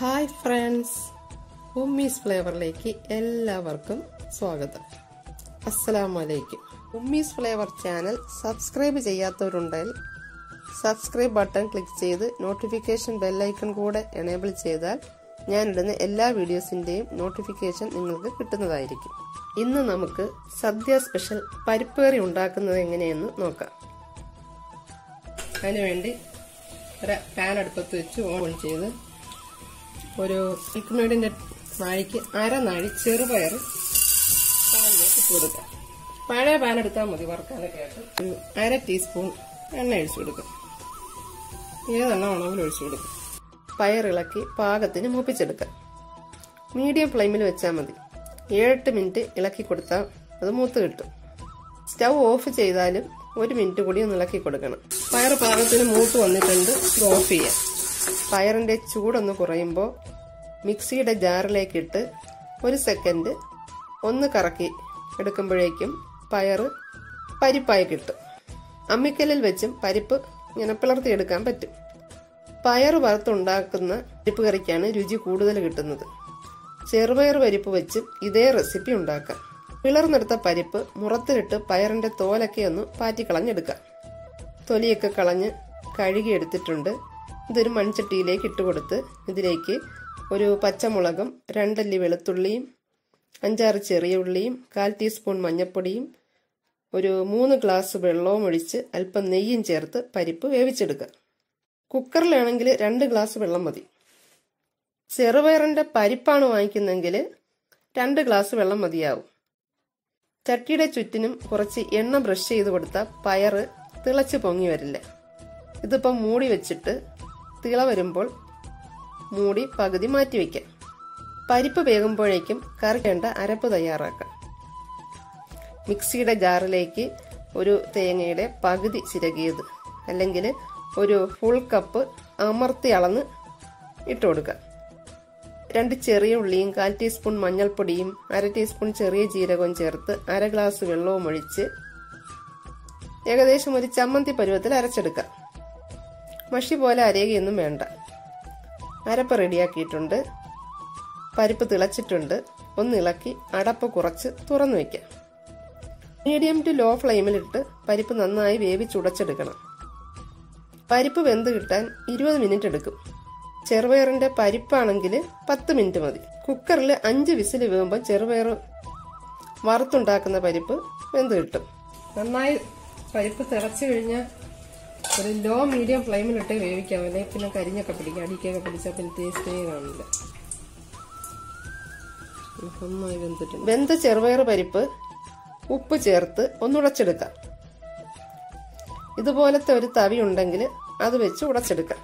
hi friends ഉമ്മീസ് ഫ്ലേവറിലേക്ക് എല്ലാവർക്കും സ്വാഗതം അസ്സലാമു അലൈക്കും ഉമ്മീസ് ഫ്ലേവർ ചാനൽ സബ്സ്ക്രൈബ് ചെയ്യാത്തവരുണ്ടെങ്കിൽ സബ്സ്ക്രൈബ് ബട്ടൺ ക്ലിക്ക് ചെയ്ത് നോട്ടിഫിക്കേഷൻ ബെല്ലൈക്കൺ കൂടെ എനേബിൾ ചെയ്താൽ ഞാനിടുന്ന എല്ലാ വീഡിയോസിൻ്റെയും നോട്ടിഫിക്കേഷൻ നിങ്ങൾക്ക് കിട്ടുന്നതായിരിക്കും ഇന്ന് നമുക്ക് സദ്യ സ്പെഷ്യൽ പരിപ്പ് കറി ഉണ്ടാക്കുന്നത് എങ്ങനെയെന്ന് നോക്കാം അതിനുവേണ്ടി ഒരു പാൻ അടുപ്പത്ത് വെച്ച് ഓൺ ചെയ്ത് ഒരു മിൽക്ക് മേഡിന്റെ നാഴിക്ക് അര നാഴി ചെറുപയർ പാനിലേക്ക് ഇട്ട് കൊടുക്കാം പഴയ പാൻ എടുത്താൽ മതി വറുക്കാനൊക്കെ ആയിട്ട് ഒരു അര ടീസ്പൂൺ എണ്ണ ഒഴിച്ചു കൊടുക്കും ഏതെണ്ണ വേണമെങ്കിലും ഒഴിച്ചു കൊടുക്കും പയറിളക്കി പാകത്തിന് മൂപ്പിച്ചെടുക്കാം മീഡിയം ഫ്ലെയിമിൽ വെച്ചാൽ മതി ഏഴെട്ട് മിനിറ്റ് ഇളക്കി കൊടുത്താൽ അത് മൂത്ത് കിട്ടും സ്റ്റൗ ഓഫ് ചെയ്താലും ഒരു മിനിറ്റ് കൂടി ഒന്ന് ഇളക്കി കൊടുക്കണം പയർ പാകത്തിന് മൂത്ത് വന്നിട്ടുണ്ട് ഇത് ഓഫ് ചെയ്യാം പയറിന്റെ ചൂടൊന്ന് കുറയുമ്പോൾ മിക്സിയുടെ ജാറിലേക്ക് ഇട്ട് ഒരു സെക്കൻഡ് ഒന്ന് കറക്കി എടുക്കുമ്പോഴേക്കും പയറ് പരിപ്പായി കിട്ടും അമ്മിക്കല്ലിൽ വെച്ചും പരിപ്പ് ഇങ്ങനെ പിളർത്തിയെടുക്കാൻ പറ്റും പയർ വറുത്തുണ്ടാക്കുന്ന പരിപ്പ് കറിക്കാണ് രുചി കൂടുതൽ കിട്ടുന്നത് ചെറുപയർ പരിപ്പ് വെച്ചും ഇതേ റെസിപ്പി ഉണ്ടാക്കാം പിളർന്നെടുത്ത പരിപ്പ് മുറത്തിലിട്ട് പയറിന്റെ തോലൊക്കെ ഒന്ന് പാറ്റിക്കളഞ്ഞെടുക്കാം തൊലിയൊക്കെ കളഞ്ഞ് കഴുകിയെടുത്തിട്ടുണ്ട് ഇതൊരു മൺചട്ടിയിലേക്ക് ഇട്ടുകൊടുത്ത് ഇതിലേക്ക് ഒരു പച്ചമുളകും രണ്ടല്ലി വെളുത്തുള്ളിയും അഞ്ചാറ് ചെറിയ ഉള്ളിയും കാൽ ടീസ്പൂൺ മഞ്ഞൾപ്പൊടിയും ഒരു മൂന്ന് ഗ്ലാസ് വെള്ളവും ഒഴിച്ച് അല്പം നെയ്യും ചേർത്ത് പരിപ്പ് വേവിച്ചെടുക്കുക കുക്കറിലാണെങ്കിൽ രണ്ട് ഗ്ലാസ് വെള്ളം മതി ചെറുപയറിന്റെ പരിപ്പാണ് വാങ്ങിക്കുന്നെങ്കിൽ രണ്ട് ഗ്ലാസ് വെള്ളം മതിയാവും ചട്ടിയുടെ ചുറ്റിനും കുറച്ച് എണ്ണ ബ്രഷ് ചെയ്ത് കൊടുത്താൽ പയറ് തിളച്ച് പൊങ്ങി വരില്ല ഇതിപ്പം മൂടി വെച്ചിട്ട് തിള വരുമ്പോൾ മൂടി പകുതി മാറ്റി വയ്ക്കാം പരിപ്പ് വേകുമ്പോഴേക്കും കറി വേണ്ട അരപ്പ് തയ്യാറാക്കാം മിക്സിയുടെ ജാറിലേക്ക് ഒരു തേങ്ങയുടെ പകുതി ചിരകിയത് അല്ലെങ്കിൽ ഒരു ഫുൾ കപ്പ് അമർത്തി അളന്ന് ഇട്ട് കൊടുക്കുക രണ്ട് ചെറിയ ഉള്ളിയും കാൽ ടീസ്പൂൺ മഞ്ഞൾപ്പൊടിയും അര ടീസ്പൂൺ ചെറിയ ജീരകവും ചേർത്ത് അര ഗ്ലാസ് വെള്ളവും ഒഴിച്ച് ഏകദേശം ഒരു ചമ്മന്തി പരുവത്തിൽ അരച്ചെടുക്കാം മഷി പോലെ അരയുകയൊന്നും വേണ്ട അരപ്പ് റെഡിയാക്കിയിട്ടുണ്ട് പരിപ്പ് തിളച്ചിട്ടുണ്ട് ഒന്ന് ഇളക്കി അടപ്പ് കുറച്ച് തുറന്നു വയ്ക്കാം മീഡിയം ടു ലോ ഫ്ലെയിമിലിട്ട് പരിപ്പ് നന്നായി വേവിച്ചുടച്ചെടുക്കണം പരിപ്പ് വെന്ത് കിട്ടാൻ ഇരുപത് മിനിറ്റ് എടുക്കും ചെറുപയറിന്റെ പരിപ്പാണെങ്കിൽ പത്ത് മിനിറ്റ് മതി കുക്കറിൽ അഞ്ച് വിസിൽ വീകുമ്പോൾ ചെറുപയർ വറുത്തുണ്ടാക്കുന്ന പരിപ്പ് വെന്ത് കിട്ടും നന്നായി പരിപ്പ് തിളച്ചു കഴിഞ്ഞാൽ ഒരു ലോ മീഡിയം ഫ്ലെയിമിലിട്ട് വേവിക്കാം അല്ലെങ്കിൽ പിന്നെ കരിഞ്ഞൊക്കെ പിടിക്കാം അടിക്കൊക്കെ പിടിച്ചാൽ പിന്നെ ടേസ്റ്റേ കാണില്ല നന്നായി വെന്തിട്ടുണ്ട് വെന്ത ചെറുപയർ പരിപ്പ് ഉപ്പ് ചേർത്ത് ഒന്നുടച്ചെടുക്കാം ഇതുപോലത്തെ ഒരു തവി ഉണ്ടെങ്കിൽ അത് വെച്ച് ഉടച്ചെടുക്കാം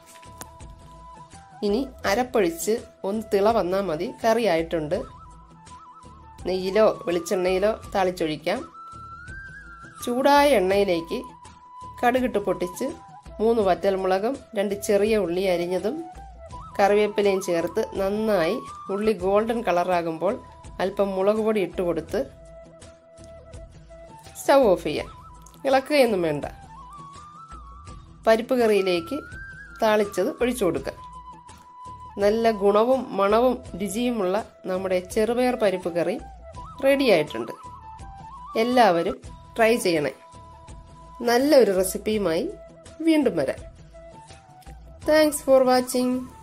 ഇനി അരപ്പൊഴിച്ച് ഒന്ന് തിള വന്നാൽ മതി കറി ആയിട്ടുണ്ട് നെയ്യിലോ വെളിച്ചെണ്ണയിലോ താളിച്ചൊഴിക്കാം ചൂടായ എണ്ണയിലേക്ക് കടുകിട്ട് പൊട്ടിച്ച് മൂന്ന് വറ്റൽമുളകും രണ്ട് ചെറിയ ഉള്ളി അരിഞ്ഞതും കറിവേപ്പിലയും ചേർത്ത് നന്നായി ഉള്ളി ഗോൾഡൻ കളറാകുമ്പോൾ അല്പം മുളക് പൊടി ഇട്ട് കൊടുത്ത് സ്റ്റൗ ഓഫ് ചെയ്യാം ഇളക്കുകയൊന്നും വേണ്ട പരിപ്പ് കറിയിലേക്ക് താളിച്ചത് ഒഴിച്ചു കൊടുക്കുക നല്ല ഗുണവും മണവും രുചിയുമുള്ള നമ്മുടെ ചെറുപയർ പരിപ്പ് കറി റെഡിയായിട്ടുണ്ട് എല്ലാവരും ട്രൈ ചെയ്യണേ നല്ലൊരു റെസിപ്പിയുമായി വീണ്ടും വരാം താങ്ക്സ് ഫോർ വാച്ചിങ്